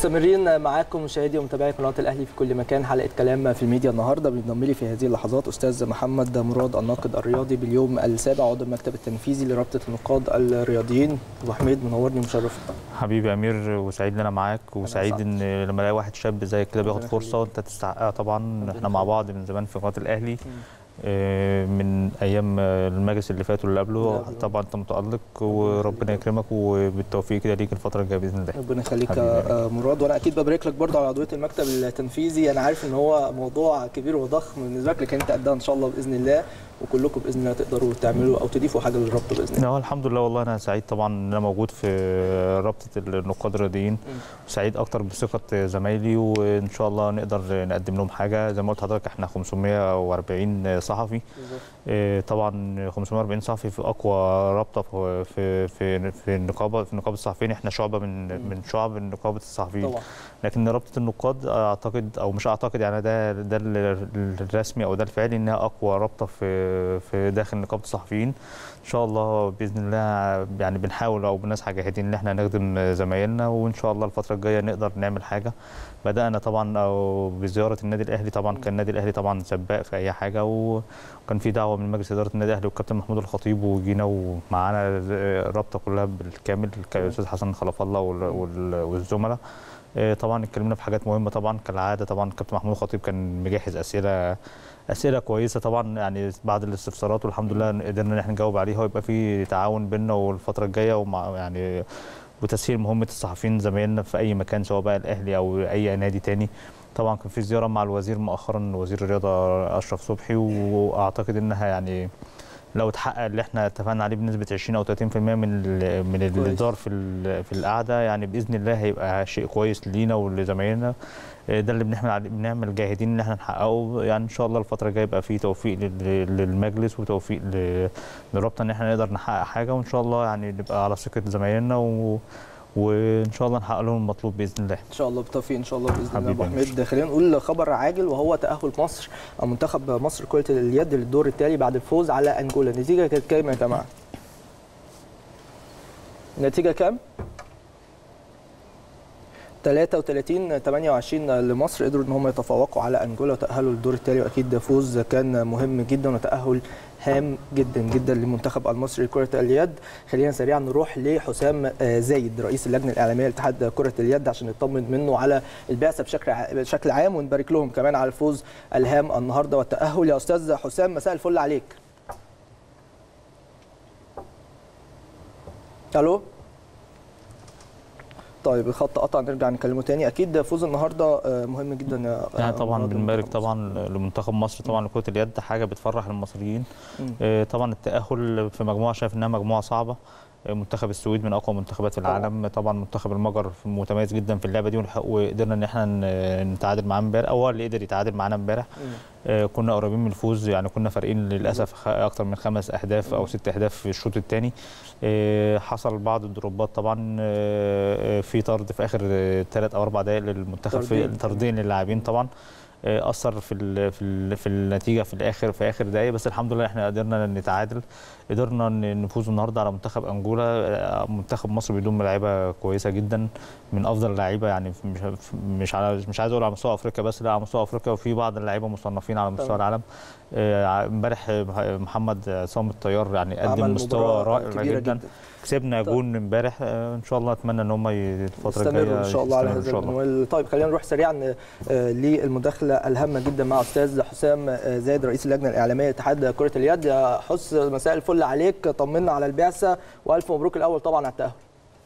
مستمرين معاكم مشاهدي ومتابعي قناه الاهلي في كل مكان حلقه كلام في الميديا النهارده بينضم لي في هذه اللحظات استاذ محمد مراد الناقد الرياضي باليوم السابع عضو المكتب التنفيذي لرابطه النقاد الرياضيين ابو حميد منورني ومشرفني حبيبي يا امير وسعيد ان انا معاك وسعيد ان لما الاقي واحد شاب زي كده بياخد فرصه وانت تستحقها طبعا احنا مع بعض من زمان في قناه الاهلي من ايام المجلس اللي فات واللي قبله طبعا انت متالق وربنا يكرمك وبالتوفيق كده ليك الفتره الجايه باذن الله ربنا يخليك يا مراد وانا اكيد ببارك لك برضه على عضويه المكتب التنفيذي انا عارف ان هو موضوع كبير وضخم بالنسبه لك لكن انت قدها ان شاء الله باذن الله وكلكم باذن الله تقدروا تعملوا او تضيفوا حاجه للرابطه باذن الله. الحمد لله والله انا سعيد طبعا ان انا موجود في رابطه النقاد الرياضيين وسعيد اكتر بثقه زمايلي وان شاء الله نقدر نقدم لهم حاجه زي ما قلت لحضرتك احنا 540 صحفي طبعا 540 صحفي في اقوى رابطه في في في النقابه في نقابه الصحفيين احنا شعبه من من شعب نقابه الصحفيين طبعا. لكن رابطه النقاد اعتقد او مش اعتقد يعني ده ده الرسمي او ده الفعلي انها اقوى رابطه في في داخل نقابه الصحفيين ان شاء الله باذن الله يعني بنحاول او بنسعى جاهدين ان احنا نخدم زمايلنا وان شاء الله الفتره الجايه نقدر نعمل حاجه بدانا طبعا او بزياره النادي الاهلي طبعا كان النادي الاهلي طبعا سباق في اي حاجه وكان في دعوه من مجلس اداره النادي الاهلي والكابتن محمود الخطيب وجينا ومعانا الرابطه كلها بالكامل الاستاذ حسن خلف الله والزملاء طبعا اتكلمنا في حاجات مهمه طبعا كالعاده طبعا الكابتن محمود الخطيب كان مجهز اسئله اسئله كويسه طبعا يعني بعد الاستفسارات والحمد لله قدرنا ان احنا نجاوب عليها ويبقى في تعاون بيننا والفتره الجايه ومع يعني وتسهيل مهمه الصحفيين زمايلنا في اي مكان سواء بقى الاهلي او اي نادي تاني طبعا كان في زياره مع الوزير مؤخرا وزير الرياضه اشرف صبحي واعتقد انها يعني لو اتحقق اللي احنا اتفقنا عليه بنسبه 20 او 30% من ال من اللي دار في في القعده يعني باذن الله هيبقى شيء كويس لينا ولزمايلنا ده اللي بنعمل بنعمل جاهدين ان احنا نحققه يعني ان شاء الله الفتره الجايه يبقى في توفيق للمجلس وتوفيق للرابطه ان احنا نقدر نحقق حاجه وان شاء الله يعني نبقى على ثقه زمايلنا و وان شاء الله نحقق لهم المطلوب باذن الله ان شاء الله بالتوفيق ان شاء الله باذن الله ابو حميد خلينا نقول خبر عاجل وهو تاهل مصر او منتخب مصر كره اليد للدور التالي بعد الفوز على انجولا النتيجه كانت كام يا جماعه النتيجه كام 33 28 لمصر قدروا ان هم يتفوقوا على انجولا وتاهلوا للدور التالي واكيد فوز كان مهم جدا وتاهل هام جدا جدا للمنتخب المصري لكره اليد خلينا سريعا نروح لحسام زايد رئيس اللجنه الاعلاميه لاتحاد كره اليد عشان نطمن منه على البعثه بشكل بشكل عام ونبارك لهم كمان على الفوز الهام النهارده والتاهل يا استاذ حسام مساء الفل عليك الو طيب الخط قطع نرجع نكلمه تاني اكيد فوز النهارده مهم جدا يا يعني طبعا بنبارك طبعا لمنتخب مصر طبعا لكره اليد حاجه بتفرح المصريين م. طبعا التاهل في مجموعه شايف انها مجموعه صعبه منتخب السويد من اقوى منتخبات في العالم طبعا منتخب المجر متميز جدا في اللعبه دي وقدرنا ان احنا نتعادل معاه امبارح هو اللي قدر يتعادل معانا امبارح كنا قريبين من الفوز يعني كنا فارقين للاسف اكثر من خمس اهداف او ست اهداف في الشوط الثاني حصل بعض الدروبات طبعا في طرد في اخر ثلاث او اربع دقائق للمنتخب في طردين للاعبين طبعا اثر في ال في ال في النتيجه في الاخر في اخر دقائق بس الحمد لله احنا قدرنا نتعادل قدرنا نفوز النهارده على منتخب انجولا منتخب مصر بيضم لعيبه كويسه جدا من افضل اللعيبه يعني مش مش على مش عايز اقول على مستوى افريقيا بس لا على مستوى افريقيا وفي بعض اللعيبه مصنفين على مستوى العالم امبارح محمد عصام الطيار يعني قدم مستوى رائع جدا, جدا. كسبنا جون امبارح ان شاء الله اتمنى ان هم الفتره الجايه ان شاء الله على هذا المنوال طيب خلينا نروح سريعا للمداخله الهامه جدا مع استاذ حسام زايد رئيس اللجنه الاعلاميه لاتحاد كره اليد يا حس مساء الفل عليك طمنا على البعثه والف مبروك الاول طبعا على التاهل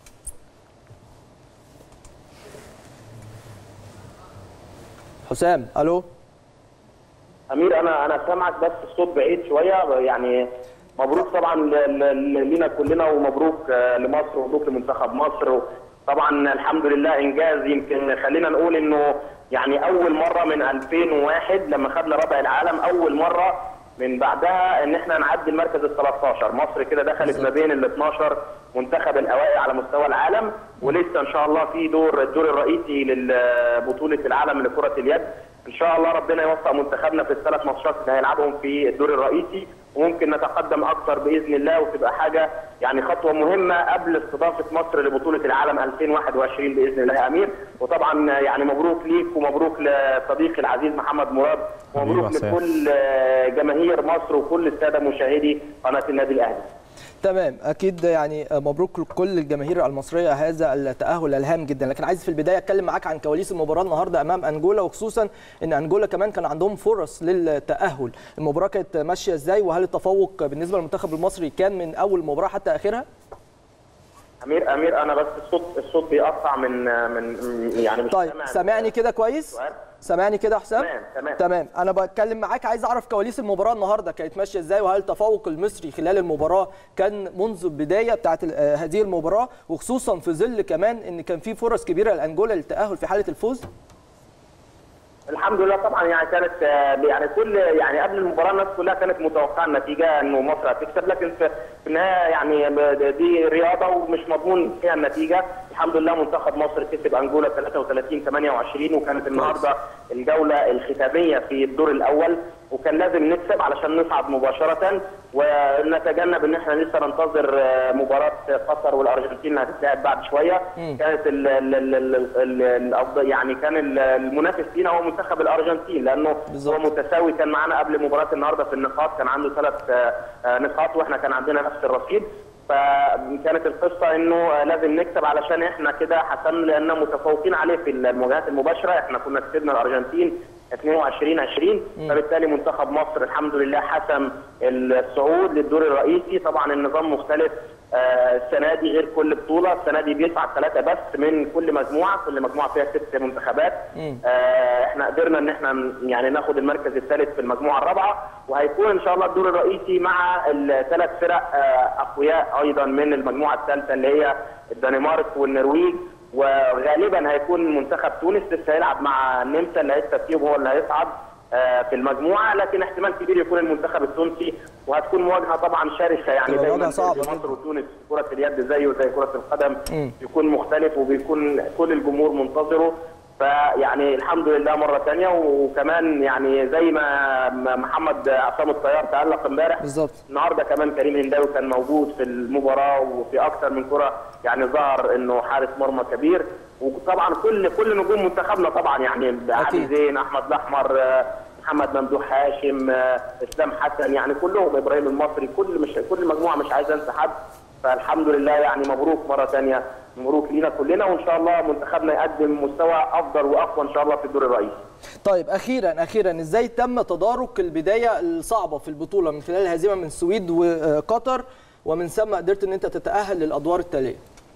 حسام الو امير انا انا سامعك بس الصوت بعيد شويه يعني مبروك طبعا لينا كلنا ومبروك لمصر ومبروك لمنتخب مصر طبعا الحمد لله انجاز يمكن خلينا نقول انه يعني اول مره من 2001 لما خدنا ربع العالم اول مره من بعدها ان احنا نعدي المركز ال 13 مصر كده دخلت ما بين ال 12 منتخب الاوائل على مستوى العالم ولسه ان شاء الله في دور الدور الرئيسي لبطوله العالم لكره اليد ان شاء الله ربنا يوفق منتخبنا في الثلاث ماتشات اللي هيلعبهم في الدور الرئيسي وممكن نتقدم اكثر باذن الله وتبقى حاجه يعني خطوه مهمه قبل استضافه مصر لبطوله العالم 2021 باذن الله يا امير وطبعا يعني مبروك ليك ومبروك لصديقي العزيز محمد مراد ومبروك حسام. لكل آه، جماهير مصر وكل الساده مشاهدي قناه النادي الاهلي تمام اكيد يعني مبروك لكل الجماهير المصريه هذا التاهل الهام جدا لكن عايز في البدايه اتكلم معاك عن كواليس المباراه النهارده امام انجولا وخصوصا ان انجولا كمان كان عندهم فرص للتاهل المباراه كانت ماشيه ازاي وهل التفوق بالنسبه للمنتخب المصري كان من اول مباراه حتى اخرها امير امير انا بس الصوت الصوت بيقطع من من يعني مش طيب سامع سامعني كده كويس السؤال. سامعني كده يا حسام تمام، تمام. تمام انا بتكلم معاك عايز اعرف كواليس المباراه النهارده كانت ماشيه ازاي وهل التفوق المصري خلال المباراه كان منذ البدايه بتاعت ال- آه، هذه المباراه وخصوصا في ظل كمان ان كان في فرص كبيره لانجولا للتاهل في حاله الفوز الحمد لله طبعا يعني كانت آه، يعني كل يعني قبل المباراه الناس كلها كانت متوقعه النتيجه انه مصر هتكسب لكن في في النهايه يعني ب- دي رياضه ومش مضمون فيها النتيجه الحمد لله منتخب مصر كسب انجولا 33 28 وكانت النهارده الجوله الختاميه في الدور الاول وكان لازم نكسب علشان نصعد مباشره ونتجنب ان احنا لسه ننتظر آه، مباراه قطر والارجنتين اللي هتتلعب بعد شويه كانت ال ال ال ال ال الأفضل- يعني كان ال- المنافس لينا هو منتخب الارجنتين لانه بالظبط. هو متساوي كان معانا قبل مباراه النهارده في النقاط كان عنده ثلاث آه، آه، نقاط واحنا كان عندنا نفس الرصيد فكانت القصه انه آه، لازم نكسب علشان احنا كده حسمنا لاننا متفوقين عليه في المواجهات المباشره احنا كنا كسبنا الارجنتين 22 20 فبالتالي منتخب مصر الحمد لله حسم الصعود للدور الرئيسي طبعا النظام مختلف آه، السنه دي غير كل بطوله السنه دي بيصعد ثلاثه بس من كل مجموعه كل مجموعه فيها ست منتخبات آه، احنا قدرنا ان احنا ن- يعني ناخد المركز الثالث في المجموعه الرابعه وهيكون ان شاء الله الدور الرئيسي مع الثلاث فرق آه، اقوياء ايضا من المجموعه الثالثه اللي هي الدنمارك والنرويج وغالبا هيكون منتخب تونس لسه هيلعب مع النمسا اللي هيكسب فيهم هو اللي هيصعد آه، في المجموعه لكن احتمال كبير يكون المنتخب التونسي وهتكون مواجهه طبعا شرسه يعني تبقى زي مواجهة ما صعبة في جدا. مصر وتونس كره اليد زيه زي كره القدم مم. بيكون مختلف وبيكون كل الجمهور منتظره فيعني الحمد لله مره ثانيه وكمان يعني زي ما ما محمد عصام الطيار تالق امبارح بالظبط النهارده كمان كريم هنداوي كان موجود في المباراه وفي اكثر من كره يعني ظهر انه حارس مرمى كبير وطبعا كل كل نجوم منتخبنا طبعا يعني علي أكيد. زين احمد الاحمر آه، محمد ممدوح هاشم آه، اسلام حسن يعني كلهم ابراهيم المصري كل مش كل مجموعه مش عايز انسى حد فالحمد لله يعني مبروك مره ثانيه مبروك لينا كلنا وان شاء الله منتخبنا يقدم مستوى افضل واقوى ان شاء الله في الدور الرئيسي طيب اخيرا اخيرا ازاي تم تدارك البدايه الصعبه في البطوله من خلال الهزيمه من السويد وقطر ومن ثم قدرت ان انت تتاهل للادوار التاليه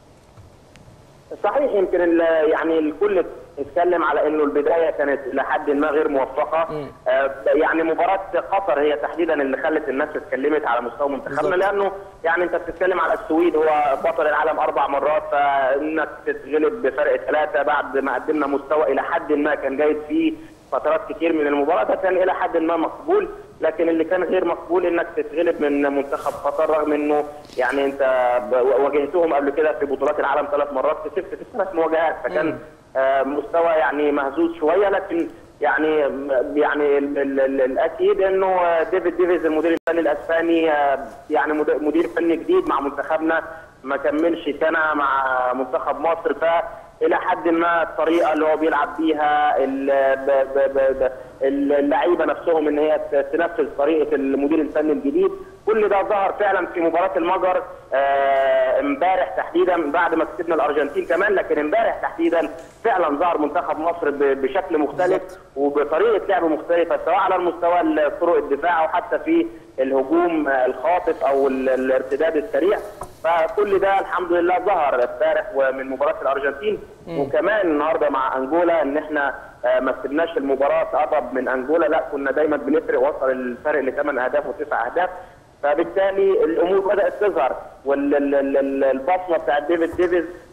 صحيح يمكن ال- يعني الكل اتكلم على انه البدايه كانت لحد ما غير موفقه آه يعني مباراه قطر هي تحديدا اللي خلت الناس اتكلمت على مستوى منتخبنا بالظبط. لانه يعني انت بتتكلم على السويد هو بطل العالم اربع مرات فانك تتغلب بفرق ثلاثه بعد ما قدمنا مستوى الى حد ما كان جيد فيه فترات كتير من المباراه ده كان الى حد ما مقبول لكن اللي كان غير مقبول انك تتغلب من منتخب قطر رغم انه يعني انت ب- واجهتهم قبل كده في بطولات العالم ثلاث مرات كسبت في ثلاث مواجهات فكان آه، مستوى يعني مهزوز شويه لكن يعني يعني ال- ال- ال- الاكيد انه آه، ديفيد ديفيز المدير الفني الاسباني آه، يعني مد- مدير فني جديد مع منتخبنا ما كملش سنه مع منتخب مصر ف الى حد ما الطريقه اللي هو بيلعب بيها ال- ب- ب- ب- ب- اللعيبه نفسهم ان هي ت- تنفذ طريقه المدير الفني الجديد كل ده ظهر فعلا في مباراه المجر آه، امبارح تحديدا بعد ما كسبنا الارجنتين كمان لكن امبارح تحديدا فعلا ظهر منتخب مصر ب- بشكل مختلف بالظبط. وبطريقه لعب مختلفه سواء على المستوى ال- طرق الدفاع او حتى في الهجوم آه، الخاطف او ال- الارتداد السريع فكل ده الحمد لله ظهر امبارح ومن مباراه الارجنتين وكمان النهارده مع انجولا ان احنا آه، ما كسبناش المباراه اقرب من انجولا لا كنا دايما بنفرق وصل الفرق لثمان اهداف وتسع اهداف فبالتالي الامور بدات تظهر والبصمه بتاعت ديفيد ديفيز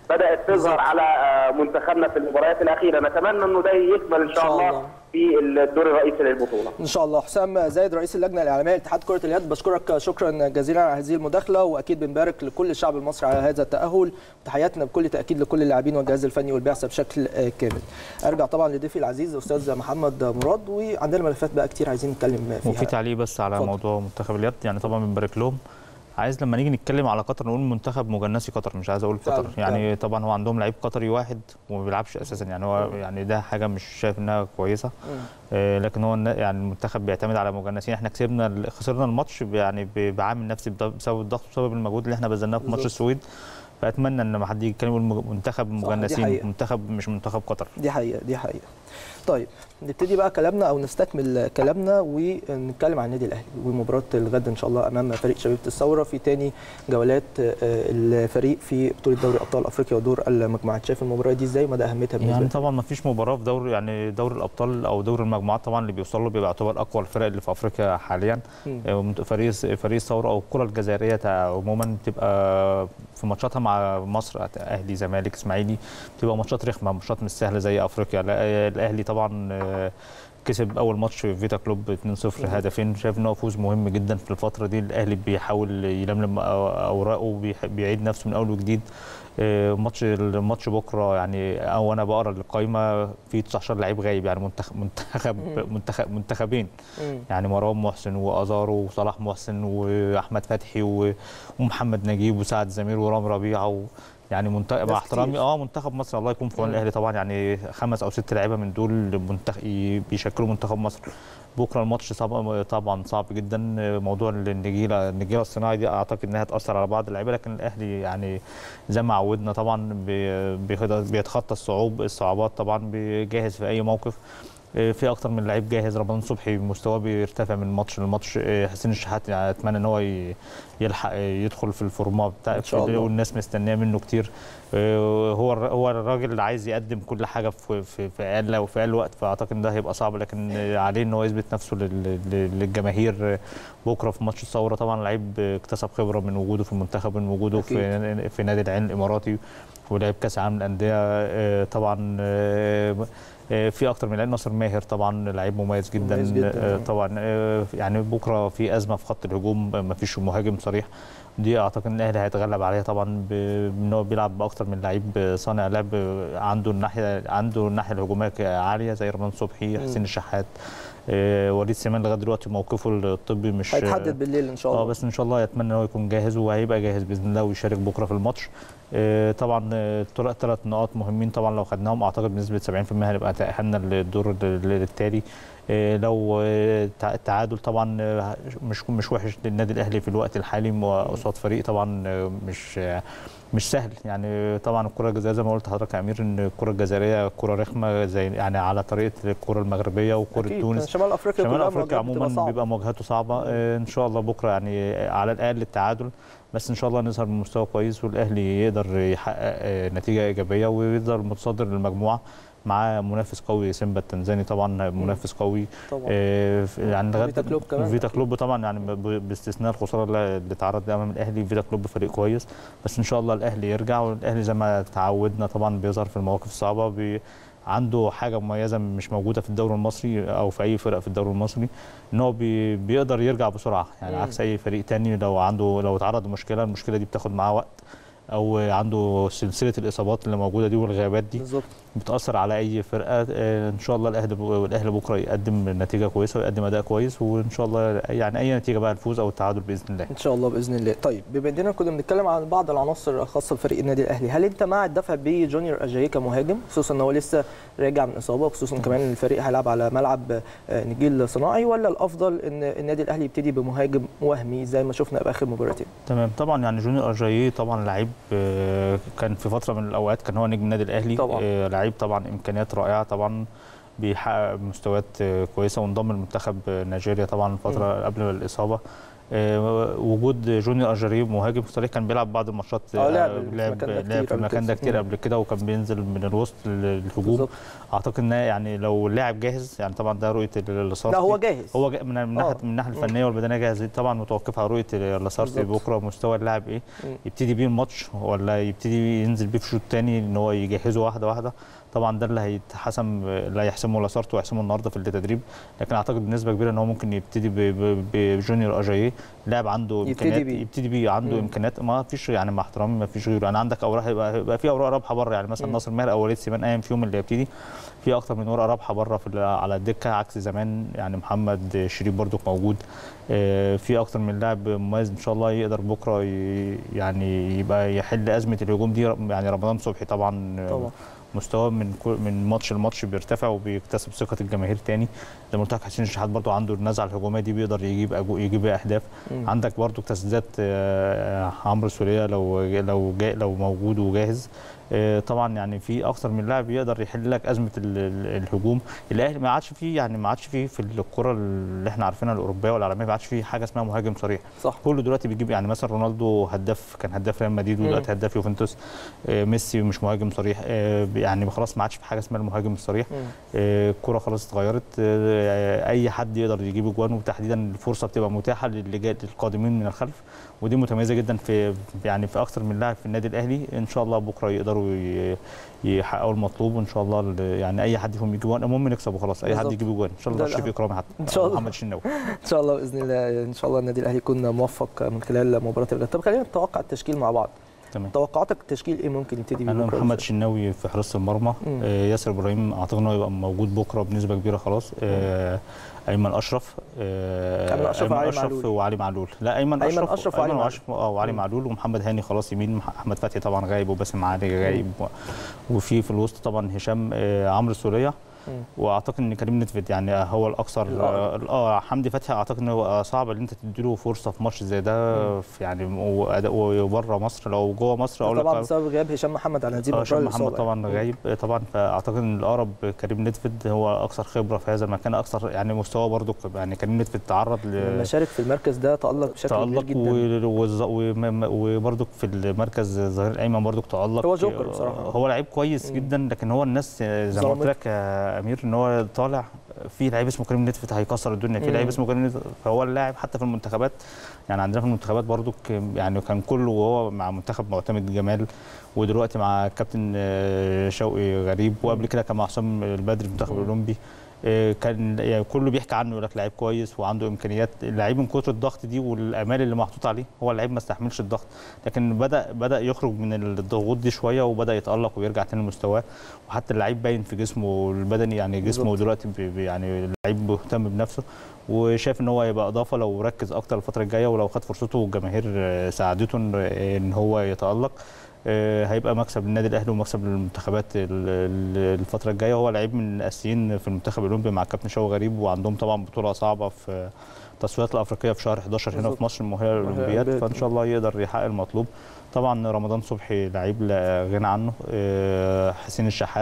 بدات تظهر على آه، منتخبنا في المباريات الاخيره نتمنى انه ده يكمل ان إن شاء شاء الله الله. في الدور الرئيسي للبطوله ان شاء الله حسام زايد رئيس اللجنه الاعلاميه لاتحاد كره اليد بشكرك شكرا جزيلا على هذه المداخله واكيد بنبارك لكل الشعب المصري على هذا التاهل تحياتنا بكل تاكيد لكل اللاعبين والجهاز الفني والبعثه بشكل آه، كامل ارجع طبعا لضيفي العزيز استاذ محمد مراد وعندنا ملفات بقى كتير عايزين نتكلم فيها وفي تعليق بس على اتفضل. موضوع منتخب اليد يعني طبعا بنبارك لهم عايز لما نيجي نتكلم على قطر نقول منتخب مجنسي قطر مش عايز اقول فعلا، قطر يعني طبعا هو عندهم لعيب قطري واحد وما بيلعبش اساسا يعني هو يعني ده حاجه مش شايف انها كويسه مم. آه، لكن هو النا- يعني المنتخب بيعتمد على مجنسين احنا كسبنا ال- خسرنا الماتش ب- يعني ب- بعامل نفسي بض- بسبب الضغط وبسبب المجهود اللي احنا بذلناه في ماتش بالظبط. السويد فاتمنى ان لما حد يجي يتكلم يقول مج- منتخب دي مجنسين حقيقة. منتخب مش منتخب قطر دي حقيقه دي حقيقه طيب نبتدي بقى كلامنا او نستكمل كلامنا ونتكلم عن النادي الاهلي ومباراه الغد ان شاء الله امام فريق شبيبه الثوره في تاني جولات آه، الفريق في بطوله دوري ابطال افريقيا ودور المجموعات شايف المباراه دي ازاي ومدى اهميتها بالنسبه يعني لك؟ طبعا ما فيش مباراه في دوري يعني دوري الابطال او دوري المجموعات طبعا اللي بيوصل له بيبقى يعتبر اقوى الفرق اللي في افريقيا حاليا مم. آه، فريق فريق الثوره او الكره الجزائريه تع- عموما بتبقى في ماتشاتها مع مصر اهلي زمالك اسماعيلي بتبقى ماتشات رخمه ماتشات مش سهله زي افريقيا لا، الاهلي طبعا آه، كسب اول ماتش في فيتا كلوب 2-0 هدفين شايف ان هو فوز مهم جدا في الفتره دي الاهلي بيحاول يلملم أو- اوراقه وبيح- بيعيد نفسه من اول وجديد آه، ماتش الماتش بكره يعني او انا بقرا القايمه في 19 لعيب غايب يعني منتخب منتخب منتخب منتخبين مم. يعني مروان محسن وازارو وصلاح محسن واحمد فتحي و- ومحمد نجيب وسعد زمير ورام ربيعه و يعني منتخب ناس مع احترامي كتير. اه منتخب مصر الله يكون في عون مم. الاهلي طبعا يعني خمس او ست لعيبه من دول منتخب بيشكلوا منتخب مصر بكره الماتش صعب طبعا صعب جدا موضوع النجيله النجيله الصناعي دي اعتقد انها هتاثر على بعض اللعيبه لكن الاهلي يعني زي ما عودنا طبعا بي- بيخد- بيتخطى الصعوب الصعوبات طبعا بيجهز في اي موقف آه، في اكتر من لعيب جاهز رمضان صبحي مستواه بيرتفع من ماتش لماتش آه، حسين الشحات يعني اتمنى ان هو ي- يلحق آه، يدخل في الفورمه بتاع إن شاء الله. والناس مستنيه منه كتير آه، هو الر- هو الراجل اللي عايز يقدم كل حاجه في في في اقل وفي اقل وقت فاعتقد ان ده هيبقى صعب لكن آه، عليه ان هو يثبت نفسه لل- لل- للجماهير آه، بكره في ماتش الثوره طبعا لعيب آه، اكتسب خبره من وجوده في المنتخب من وجوده في في نادي العين الاماراتي ولعب كاس عالم الانديه آه، طبعا آه، آه، في اكتر من لعيب ناصر ماهر طبعا لعيب مميز جدا, مميز جداً. آه، طبعا آه، يعني بكره في ازمه في خط الهجوم ما فيش مهاجم صريح دي اعتقد ان الاهلي هيتغلب عليها طبعا بان هو بيلعب باكتر من لعيب صانع لعب عنده الناحيه عنده الناحيه الهجوميه عاليه زي رمضان صبحي حسين الشحات آه، وليد سليمان لغايه دلوقتي موقفه الطبي مش هيتحدد بالليل ان شاء اه الله بس ان شاء الله يتمنى ان هو يكون جاهز وهيبقى جاهز باذن الله ويشارك بكره في الماتش آه، طبعا ثلاث نقاط مهمين طبعا لو خدناهم اعتقد بنسبه 70% هنبقى تاهلنا للدور ال- التالي آه، لو آه، تع- التعادل طبعا آه، مش مش وحش للنادي الاهلي في الوقت الحالي م- قصاد فريق طبعا آه، مش آه، مش سهل يعني طبعا الكره الجزائريه زي ما قلت لحضرتك يا امير ان الكره الجزائريه كره رخمه زي يعني على طريقه الكره المغربيه وكره أكيد. تونس شمال افريقيا شمال كلها افريقيا مواجهات بتبقى عموما صعبة. بيبقى مواجهاته صعبه آه، ان شاء الله بكره يعني على الاقل التعادل بس ان شاء الله نظهر بمستوى كويس والاهلي يقدر يحقق آه، نتيجه ايجابيه ويقدر متصدر المجموعه مع منافس قوي سيمبا التنزاني طبعا منافس قوي طبعا آه، في- يعني لغايه فيتا كلوب كمان فيتا أكيد. كلوب طبعا يعني ب- باستثناء الخساره اللي اللي اتعرض لها امام الاهلي فيتا كلوب فريق كويس بس ان شاء الله الاهلي يرجع والاهلي زي ما تعودنا طبعا بيظهر في المواقف الصعبه بي عنده حاجه مميزه مش موجوده في الدوري المصري او في اي فرقه في الدوري المصري ان هو بي بيقدر يرجع بسرعه يعني مم. عكس اي فريق تاني لو عنده لو اتعرض لمشكله المشكله دي بتاخد معاه وقت او عنده سلسله الاصابات اللي موجوده دي والغيابات دي بالظبط بتاثر على اي فرقه آه، ان شاء الله الاهلي والاهلي بكره يقدم نتيجه كويسه ويقدم اداء كويس وان شاء الله يعني اي نتيجه بقى الفوز او التعادل باذن الله ان شاء الله باذن الله طيب بما اننا كنا بنتكلم عن بعض العناصر الخاصه بفريق النادي الاهلي هل انت مع الدفع بجونيور اجاي كمهاجم خصوصا ان هو لسه راجع من اصابه وخصوصا كمان ان الفريق هيلعب على ملعب آه، نجيل صناعي ولا الافضل ان النادي الاهلي يبتدي بمهاجم وهمي زي ما شفنا باخر مباراتين تمام طبعا يعني جونيور اجاييه طبعا لعيب آه، كان في فتره من الاوقات كان هو نجم النادي الاهلي طبعاً. آه، لعيب طبعا امكانيات رائعه طبعا بيحقق مستويات آه، كويسه وانضم لمنتخب آه، نيجيريا طبعا فتره قبل الاصابه آه، وجود جونيور اجاريب مهاجم صريح كان بيلعب بعض الماتشات آه، لعب آه، في لعب المكان ده لعب كتير في قبل المكان ده كده. كتير مم. قبل كده وكان بينزل من الوسط للهجوم بالظبط. اعتقد ان يعني لو اللاعب جاهز يعني طبعا ده رؤيه اللصارتي لا هو جاهز هو جا- من من ناحيه آه. من الناحيه الفنيه والبدنيه جاهز طبعا متوقفه على رؤيه لاسارتي بالظبط. بكره مستوى اللاعب ايه مم. يبتدي بيه الماتش ولا يبتدي ينزل بيه في شوط تاني ان هو يجهزه واحده واحده طبعا ده اللي هيتحسم اللي هيحسمه لاسارتي ويحسمه النهارده في التدريب لكن اعتقد بنسبه كبيره ان هو ممكن يبتدي ب- ب- بجونيور اجاييه لاعب عنده يبتدي امكانيات بيه. يبتدي بيه عنده مم. امكانيات ما فيش يعني مع احترامي ما فيش غيره يعني عندك اوراق هيبقى هيبقى في اوراق رابحه بره يعني مثلا مم. ناصر ماهر او وليد سيمان ايا فيهم اللي يبتدي في اكتر من ورقه رابحه بره في ال- على الدكه عكس زمان يعني محمد شريف برضو موجود آه، في اكتر من لاعب مميز ان شاء الله يقدر بكره ي- يعني يبقى يحل ازمه الهجوم دي يعني رمضان صبحي طبعا آه، طبعا مستواه من كل من ماتش لماتش بيرتفع وبيكتسب ثقه الجماهير تاني زي ما قلت لك حسين الشحات برضو عنده النزعه الهجوميه دي بيقدر يجيب أجو يجيب اهداف مم. عندك برضو تسديدات آه، عمرو سوليه لو لو جا لو موجود وجاهز آه، طبعا يعني في اكتر من لاعب يقدر يحل لك ازمه ال- ال- الهجوم الاهلي ما عادش فيه يعني ما عادش فيه في الكره اللي احنا عارفينها الاوروبيه والعالميه ما عادش فيه حاجه اسمها مهاجم صريح صح كله دلوقتي بيجيب يعني مثلا رونالدو هداف كان هداف ريال مدريد ودلوقتي هداف يوفنتوس آه، ميسي مش مهاجم صريح آه، يعني خلاص ما عادش في حاجه اسمها المهاجم الصريح مم. آه، الكره خلاص اتغيرت آه، اي حد يقدر يجيب اجوان وتحديدا الفرصه بتبقى متاحه للي جاي للقادمين من الخلف ودي متميزه جدا في يعني في اكتر من لاعب في النادي الاهلي ان شاء الله بكره يقدروا ي- يحققوا المطلوب وان شاء الله ال- يعني اي حد فيهم يجيب جوان المهم نكسب وخلاص اي حد بالظبط. يجيب جوان ان شاء ده الله شريف الأهم. اكرامي حتى إن شاء الله. محمد شناوي ان شاء الله باذن الله ان شاء الله النادي الاهلي يكون موفق من خلال مباراه الغد طب خلينا نتوقع التشكيل مع بعض تمام توقعاتك التشكيل ايه ممكن يبتدي بيه انا بكرة؟ محمد شناوي في حراسه المرمى مم. آه ياسر ابراهيم اعتقد انه يبقى موجود بكره بنسبه كبيره خلاص آه ايمن اشرف آه أيمن أشرف وعلي معلول. وعلي معلول لا ايمن أيمن اشرف أشرف وعلي أيمن معلول. وأشرف اه وعلي مم. معلول ومحمد هاني خلاص يمين مح- احمد فتحي طبعا غايب وباسم علي غايب و- وفي في الوسط طبعا هشام آه عمرو السوليه مم. واعتقد ان كريم نتفت يعني هو الاكثر الأقرب. اه آه، حمدي فتحي اعتقد ان هو صعب ان انت تديله فرصه في ماتش زي ده في يعني واداؤه بره مصر لو جوه مصر اقول لك طبعا بسبب غياب هشام محمد على هذه اه المباراه هشام محمد الإصابة طبعا يعني. غايب آه، طبعا فاعتقد ان الاقرب كريم نتفت هو اكثر خبره في هذا المكان اكثر يعني مستواه برضه يعني كريم نتفت تعرض لما ل شارك في المركز ده تالق بشكل كبير تألق جدا وبرضه في المركز الظهير الايمن برضه تألق هو جوكر بصراحة. هو لعيب كويس مم. جدا لكن هو الناس آه، زي ما قلت ظلمت. لك يا امير ان هو طالع في لعيب اسمه كريم نتفت هيكسر الدنيا في مم. لعيب اسمه كريم نتفت فهو اللاعب حتى في المنتخبات يعني عندنا في المنتخبات برضو ك- يعني كان كله وهو مع منتخب معتمد جمال ودلوقتي مع كابتن آه، شوقي غريب وقبل كده كان مع حسام البدري في المنتخب مم. الاولمبي آه، كان يعني كله بيحكي عنه يقول لك لعيب كويس وعنده امكانيات اللعيب من كتر الضغط دي والامال اللي محطوط عليه هو اللعيب ما استحملش الضغط لكن بدا بدا يخرج من الضغوط دي شويه وبدا يتالق ويرجع تاني لمستواه وحتى اللعيب باين في جسمه البدني يعني جسمه بالظبط. دلوقتي بي- بي- يعني اللعيب مهتم بنفسه وشايف ان هو هيبقى اضافه لو ركز اكتر الفتره الجايه ولو خد فرصته والجماهير آه، ساعدته ان إن هو يتالق آه، هيبقى مكسب للنادي الاهلي ومكسب للمنتخبات ال- ال- الفتره الجايه هو لعيب من الاساسيين في المنتخب الاولمبي مع كابتن شوقي غريب وعندهم طبعا بطوله صعبه في التصفيات الافريقيه في شهر 11 هنا بالظبط. في مصر المؤهله للاولمبياد الأولمبياد. فان شاء الله يقدر يحقق المطلوب طبعا رمضان صبحي لعيب لا غنى عنه آه، حسين الشحات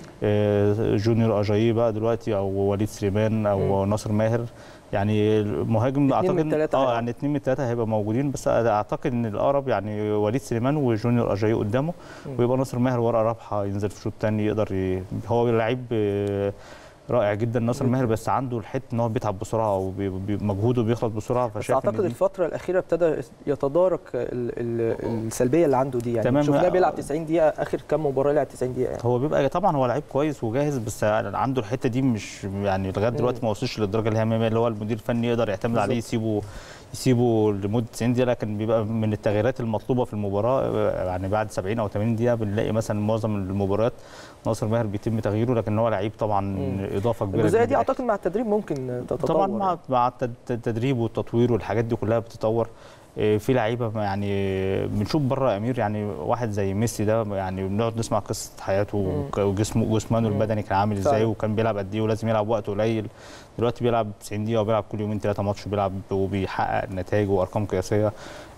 آه، جونيور اجاييه بقى دلوقتي او وليد سليمان او ناصر ماهر يعني المهاجم من اعتقد التلاتة اه هيبقوا. يعني اثنين من الثلاثه هيبقى موجودين بس اعتقد ان الاقرب يعني وليد سليمان وجونيور اجاييه قدامه مم. ويبقى ناصر ماهر ورقه رابحه ينزل في شوط ثاني يقدر ي... هو لعيب آه، رائع جدا ناصر جداً. ماهر بس عنده الحته ان هو بيتعب بسرعه ومجهوده بيخلص بسرعه بس فشايف إن اعتقد دي- الفتره الاخيره ابتدى يتدارك ال ال السلبيه اللي عنده دي يعني تمام. شفناه بيلعب 90 دقيقه اخر كام مباراه لعب 90 دقيقه يعني. هو بيبقى طبعا هو لعيب كويس وجاهز بس عنده الحته دي مش يعني لغايه دلوقتي ما وصلش للدرجه اللي هي مية- اللي هو المدير الفني يقدر يعتمد عليه بالظبط. يسيبه يسيبه لمده 90 دقيقه لكن بيبقى من التغييرات المطلوبه في المباراه يعني بعد 70 او 80 دقيقه بنلاقي مثلا معظم المباريات ناصر ماهر بيتم تغييره لكن هو لعيب طبعا مم. اضافه كبيره الجزئيه للنادي دي اعتقد مع التدريب ممكن تتطور طبعا مع يعني. مع التد- التدريب والتطوير والحاجات دي كلها بتتطور إيه، في لعيبه ما يعني بنشوف بره يا امير يعني واحد زي ميسي ده يعني بنقعد نسمع قصه حياته مم. وك- وجسمه جسمانه مم. البدني كان عامل ازاي فعلا. وكان بيلعب قد ايه ولازم يلعب وقت قليل دلوقتي بيلعب 90 دقيقه وبيلعب كل يومين ثلاثه ماتش بيلعب وبيحقق نتائج وارقام قياسيه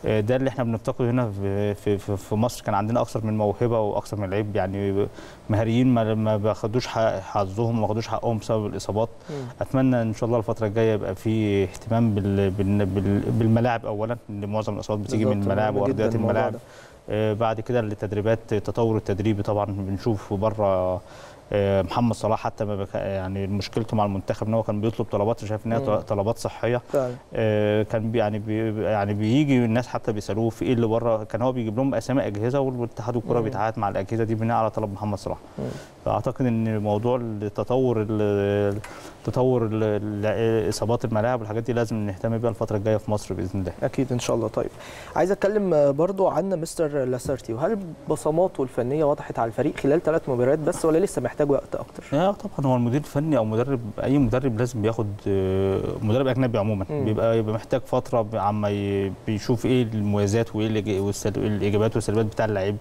آه، ده اللي احنا بنفتقده هنا في في في- في مصر كان عندنا اكثر من موهبه واكثر من لعيب يعني مهاريين ما ما باخدوش حق- حظهم وما خدوش حقهم بسبب الاصابات مم. اتمنى ان شاء الله الفتره الجايه يبقى في اهتمام بال بال بال بالملاعب اولا لان معظم الاصابات بتيجي من بالظبط، الملاعب مهم جداً وارضيات الموضوع الملاعب ده. آه، بعد كده التدريبات التطور التدريبي طبعا بنشوف بره آه، محمد صلاح حتى ما بك... يعني مشكلته مع المنتخب ان هو كان بيطلب طلبات شايف ان هي مم. طلبات صحيه فعلا آه، كان بي يعني بي يعني بيجي الناس حتى بيسالوه في ايه اللي بره كان هو بيجيب لهم اسامي اجهزه والاتحاد الكوره مم. بيتعاقد مع الاجهزه دي بناء على طلب محمد صلاح مم. فاعتقد ان موضوع التطور ال- تطور ال- ال- اصابات الملاعب والحاجات دي لازم نهتم بيها الفتره الجايه في مصر باذن الله اكيد ان شاء الله طيب عايز اتكلم برضو عن مستر لاسارتي وهل بصماته الفنيه وضحت على الفريق خلال ثلاث مباريات بس ولا لسه محتاج وقت اكتر اه طبعا هو المدير الفني او مدرب اي مدرب لازم بياخد آه، مدرب اجنبي عموما مم. بيبقى يبقى محتاج فتره عما ي- بيشوف ايه المميزات وايه الإج- والسل- الايجابيات والسلبيات بتاع اللعيب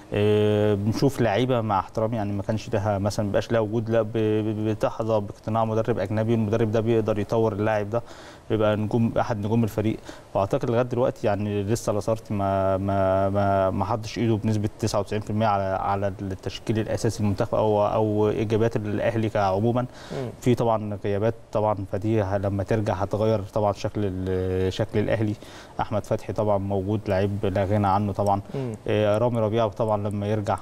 آه، بنشوف لعيبه مع احترامي يعني ما كانش لها مثلا ما بقاش لها وجود لا ب- ب- بتحظى باقتناع مدرب اجنبي المدرب ده بيقدر يطور اللاعب ده بيبقى نجوم احد نجوم الفريق واعتقد لغايه دلوقتي يعني لسه لاسارتي ما ما ما ما حطش ايده بنسبه 99% على على التشكيل الاساسي للمنتخب او او ايجابيات الاهلي كعموما مم. في طبعا غيابات طبعا فدي ه- لما ترجع هتغير طبعا شكل ال- شكل الاهلي احمد فتحي طبعا موجود لعيب لا غنى عنه طبعا مم. آه، رامي ربيعه طبعا لما يرجع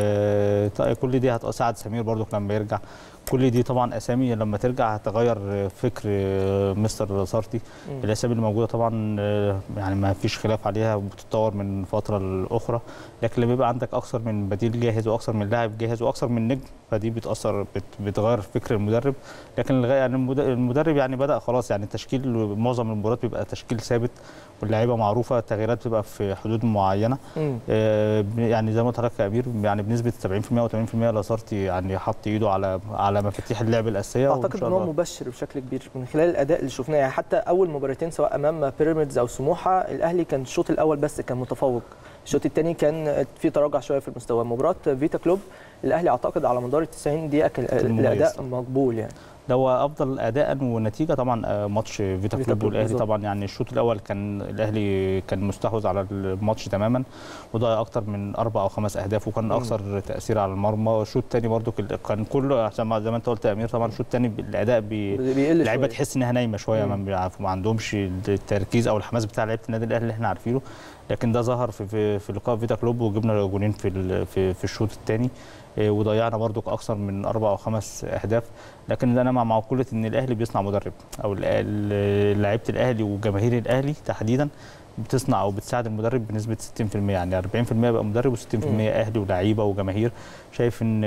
آه، ط- كل دي هتساعد سمير برضو لما يرجع كل دي طبعا اسامي لما ترجع هتغير آه، فكر آه، مستر سارتي مم. الاسامي اللي موجوده طبعا آه، يعني ما فيش خلاف عليها وبتتطور من فتره لاخرى لكن لما يبقى عندك اكثر من بديل جاهز واكثر من لاعب جاهز واكثر من نجم فدي بتاثر بت بتغير فكر المدرب لكن الغ- يعني المد- المدرب يعني بدا خلاص يعني التشكيل معظم المباريات بيبقى تشكيل ثابت واللعيبه معروفه التغييرات بتبقى في حدود معينه مم. آه، يعني زي ما قلت لحضرتك يا امير يعني بنسبه 70% او 80% لاسارتي يعني حط ايده على على مفاتيح اللعب الاساسيه وإن اعتقد شاء ان هو الله- مبشر بشكل كبير من خلال الاداء اللي شفناه يعني حتى اول مباراتين سواء امام بيراميدز او سموحه الاهلي كان الشوط الاول بس كان متفوق الشوط الثاني كان في تراجع شويه في المستوى مباراه فيتا كلوب الاهلي اعتقد على مدار ال 90 دقيقه كان كان مميز. الاداء مقبول يعني ده هو افضل اداء ونتيجه طبعا آه، ماتش فيتا فيتا كلوب كلوب والاهلي بالظبط. طبعا يعني الشوط الاول كان الاهلي كان مستحوذ على الماتش تماما وضيع اكتر من اربع او خمس اهداف وكان مم. اكثر تاثير على المرمى الشوط الثاني برضو كان كله عشان ما- زي ما انت قلت يا امير طبعا الشوط الثاني الاداء بي بيقل اللعيبه شويه تحس انها نايمه شويه مم. ما, بيعرفوا- ما عندهمش التركيز او الحماس بتاع لعيبه النادي الاهلي اللي احنا عارفينه لكن ده ظهر في في, في لقاء فيتا كلوب وجبنا جولين في ال- في, في الشوط الثاني وضيعنا برضو اكثر من اربع او خمس اهداف لكن انا مع معقوله ان الاهلي بيصنع مدرب او ال- ال- لعيبه الاهلي وجماهير الاهلي تحديدا بتصنع او بتساعد المدرب بنسبه 60% يعني 40% يبقى مدرب و60% مم. اهلي ولاعيبه وجماهير شايف ان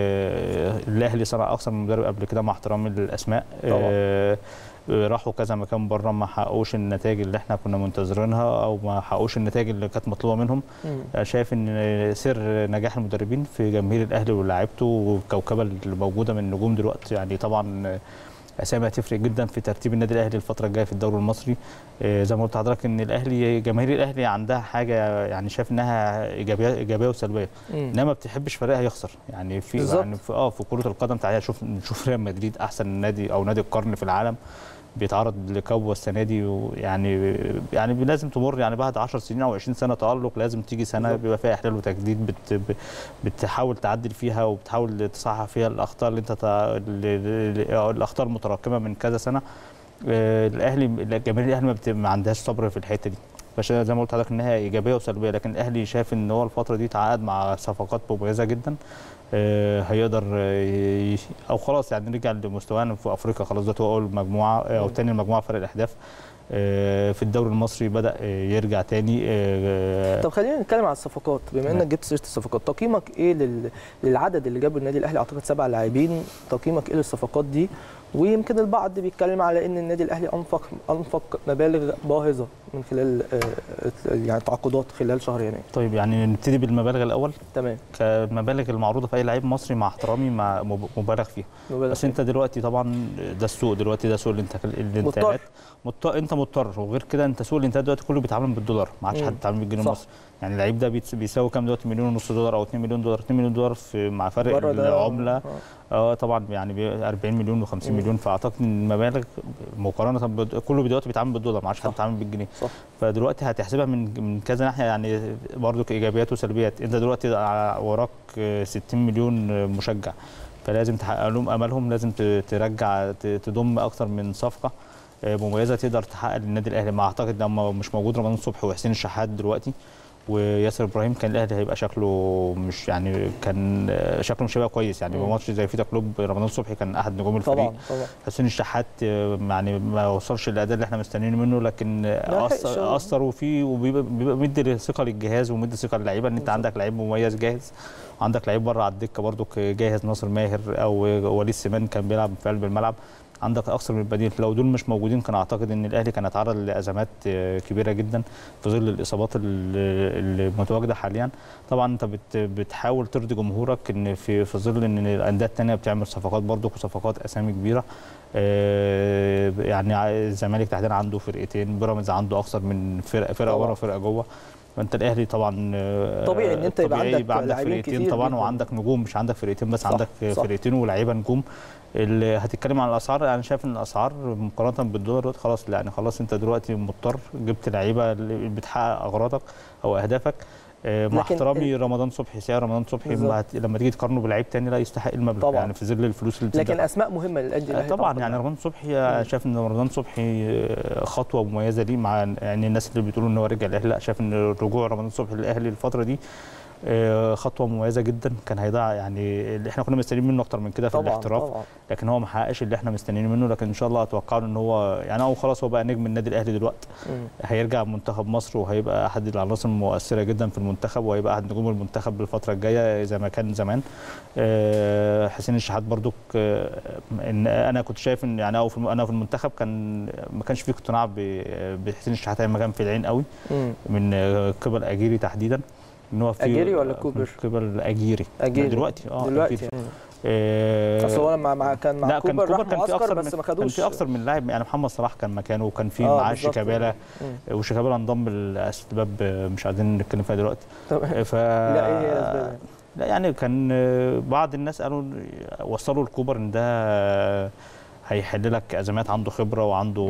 آه، الاهلي صنع اكثر من مدرب قبل كده مع احترامي للاسماء طبعاً. آه، راحوا كذا مكان بره ما حققوش النتائج اللي احنا كنا منتظرينها او ما حققوش النتائج اللي كانت مطلوبه منهم مم. شايف ان سر نجاح المدربين في جماهير الاهلي ولاعيبته والكوكبه اللي موجوده من النجوم دلوقتي يعني طبعا اسامي هتفرق جدا في ترتيب النادي الاهلي الفتره الجايه في الدوري المصري آه، زي ما قلت لحضرتك ان الاهلي جماهير الاهلي عندها حاجه يعني شايف انها ايجابيه ايجابيه وسلبيه مم. انما ما بتحبش فريقها يخسر يعني في بالظبط. يعني في اه في كره القدم تعالى شوف نشوف ريال مدريد احسن نادي او نادي القرن في العالم بيتعرض لكبوه السنه دي ويعني يعني لازم تمر يعني بعد 10 سنين او 20 سنه تالق لازم تيجي سنه بالظبط. بيبقى فيها احلال وتجديد بت ب- بتحاول تعدل فيها وبتحاول تصحح فيها الاخطاء اللي انت تع- اللي- اللي- أو الاخطاء المتراكمه من كذا سنه آه، الاهلي جماهير الاهلي ما, بت- ما عندهاش صبر في الحته دي فعشان زي ما قلت لحضرتك انها ايجابيه وسلبيه لكن الاهلي شايف ان هو الفتره دي تعاقد مع صفقات مميزه جدا آه، هيقدر آه، ي- او خلاص يعني نرجع لمستوانا في افريقيا خلاص ده هو اول مجموعه آه، او مم. تاني المجموعه فرق الاهداف آه، في الدوري المصري بدا آه، يرجع تاني آه، طب خلينا نتكلم على الصفقات بما انك تمام. جبت سيره الصفقات تقييمك ايه لل... للعدد اللي جابه النادي الاهلي اعتقد سبع لاعبين تقييمك ايه للصفقات دي ويمكن البعض بيتكلم على ان النادي الاهلي انفق انفق مبالغ باهظه من خلال آه، يعني تعاقدات خلال شهر يناير طيب يعني نبتدي بالمبالغ الاول تمام كمبالغ المعروضه في اي لعيب مصري مع احترامي مع مب- مبالغ فيها مبالغ بس انت دلوقتي طبعا ده السوق دلوقتي ده سوق الانتاج الانتاجات مضطر انت مضطر وغير كده انت سوق الانتاج دلوقتي كله بيتعامل بالدولار ما عادش مم. حد بيتعامل بالجنيه صح. المصري يعني اللعيب ده بيتس- بيساوي كام دلوقتي مليون ونص دولار او 2 مليون دولار 2 مليون دولار في مع فرق بره ده العمله آه. اه طبعا يعني ب 40 مليون و50 مم. مليون فاعتقد ان المبالغ مقارنه بد... كله دلوقتي بيتعامل بالدولار ما عادش حد صح. بيتعامل بالجنيه صح فدلوقتي هتحسبها من من كذا ناحيه يعني برضو ايجابيات وسلبيات انت دلوقتي ع- وراك آه، 60 مليون آه، مشجع فلازم تحقق لهم املهم لازم ت- ترجع ت- تضم اكتر من صفقه آه، مميزه تقدر تحقق للنادي الاهلي ما اعتقد لما مش موجود رمضان صبحي وحسين الشحات دلوقتي وياسر ابراهيم كان الاهلي هيبقى شكله مش يعني كان آه، شكله مش هيبقى كويس يعني مم. ماتش زي فيتا كلوب رمضان صبحي كان احد نجوم الفريق طبعا طبعا حسين الشحات آه، يعني ما وصلش للاداء اللي احنا مستنيينه منه لكن آه، لحقش، آه. اثر اثروا فيه وبيبقى بيبقى مدي ثقه للجهاز ومدي ثقه للعيبه ان انت بالظبط. عندك لعيب مميز جاهز وعندك لعيب بره على الدكه برضو جاهز ناصر ماهر او وليد سمان كان بيلعب في قلب الملعب عندك اكثر من بديل لو دول مش موجودين كان اعتقد ان الاهلي كان هيتعرض لازمات آه، كبيره جدا في ظل الاصابات ال- المتواجده حاليا طبعا انت بت- بتحاول ترضي جمهورك ان في في ظل ان الانديه الثانيه بتعمل صفقات برضو وصفقات اسامي كبيره آه، يعني ع- الزمالك تحديدا عنده فرقتين بيراميدز عنده اكثر من فرقه فرقه طبعا. بره وفرقه جوه فانت الاهلي طبعا آه، طبيعي إن أنت يبقى طبيعي عندك يبقى عندك لاعبين فرقتين كتير طبعا جداً. وعندك نجوم مش عندك فرقتين بس صح، عندك صح. فرقتين ولاعيبه نجوم اللي هتتكلم عن الاسعار انا شايف ان الاسعار مقارنه بالدولار دلوقتي خلاص يعني خلاص انت دلوقتي مضطر جبت لعيبه اللي بتحقق اغراضك او اهدافك آه، مع لكن احترامي رمضان صبحي سعر رمضان صبحي بالظبط. ما هت- لما تيجي تقارنه بلعيب تاني لا يستحق المبلغ طبعاً. يعني في ظل الفلوس اللي لكن بتدفع. اسماء مهمه للانديه آه، الأهلي طبعا يعني رمضان صبحي آه، شايف ان رمضان صبحي آه، خطوه مميزه ليه مع يعني الناس اللي بتقول ان هو رجع الاهلي لا شايف ان رجوع رمضان صبحي للاهلي الفتره دي آه، خطوه مميزه جدا كان هيضيع يعني اللي احنا كنا مستنيين منه اكتر من كده في طبعا الاحتراف طبعا لكن هو ما حققش اللي احنا مستنيينه منه لكن ان شاء الله اتوقع له ان هو يعني هو خلاص هو بقى نجم النادي الاهلي دلوقتي مم. هيرجع منتخب مصر وهيبقى احد العناصر المؤثره جدا في المنتخب وهيبقى احد نجوم المنتخب بالفتره الجايه زي ما كان زمان آه، حسين الشحات برضو ان انا كنت شايف ان يعني أو في الم- انا في المنتخب كان ما كانش في اقتناع ب- بحسين الشحات لما كان في العين قوي مم. من آه، قبل اجيري تحديدا ان هو في أجيري ولا كوبر؟ من قبل اجيري أجيري. دلوقتي اه دلوقتي أجيري. مم. آه، اصل هو لما مع كان مع لا كان كوبر راح كوبر كان في معسكر اكثر بس من ما كان خدوش في اكثر من لاعب يعني محمد صلاح كان مكانه وكان في آه، معاه بالظبط. شيكابالا مم. وشيكابالا انضم لاسباب مش عايزين نتكلم فيها دلوقتي تمام. ف لا ايه هي الاسباب لا يعني كان بعض الناس قالوا وصلوا الكوبر ان ده هيحل لك ازمات عنده خبره وعنده